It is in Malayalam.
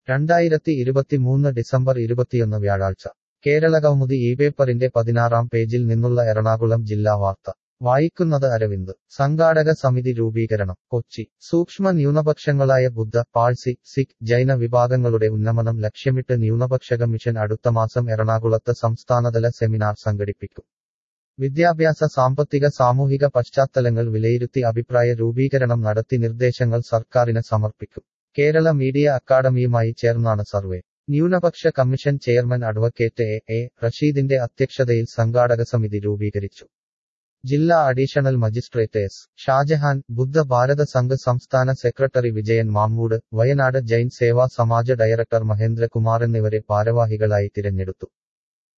രണ്ടായിരത്തി ഇരുപത്തിമൂന്ന് ഡിസംബർ ഇരുപത്തിയൊന്ന് വ്യാഴാഴ്ച കേരളകൗമുദി ഈ പേപ്പറിന്റെ പതിനാറാം പേജിൽ നിന്നുള്ള എറണാകുളം ജില്ലാ വാർത്ത വായിക്കുന്നത് അരവിന്ദ് സംഘാടക സമിതി രൂപീകരണം കൊച്ചി സൂക്ഷ്മ ന്യൂനപക്ഷങ്ങളായ ബുദ്ധ പാഴ്സി സിഖ് ജൈന വിഭാഗങ്ങളുടെ ഉന്നമനം ലക്ഷ്യമിട്ട് ന്യൂനപക്ഷ കമ്മീഷൻ അടുത്ത മാസം എറണാകുളത്ത് സംസ്ഥാനതല സെമിനാർ സംഘടിപ്പിക്കും വിദ്യാഭ്യാസ സാമ്പത്തിക സാമൂഹിക പശ്ചാത്തലങ്ങൾ വിലയിരുത്തി അഭിപ്രായ രൂപീകരണം നടത്തി നിർദ്ദേശങ്ങൾ സർക്കാരിന് സമർപ്പിക്കും കേരള മീഡിയ അക്കാദമിയുമായി ചേർന്നാണ് സർവേ ന്യൂനപക്ഷ commission chairman advocate A A റഷീദിന്റെ അധ്യക്ഷതയിൽ സംഘാടക സമിതി രൂപീകരിച്ചു ജില്ലാ additional magistrate S Shahjahan Buddha Bharata Sangh സംസ്ഥാന സെക്രട്ടറി വിജയൻ മാമ്മൂട് വയനാട് ജൈൻ സേവാ സമാജ ഡയറക്ടർ മഹേന്ദ്രകുമാർ എന്നിവരെ ഭാരവാഹികളായി തിരഞ്ഞെടുത്തു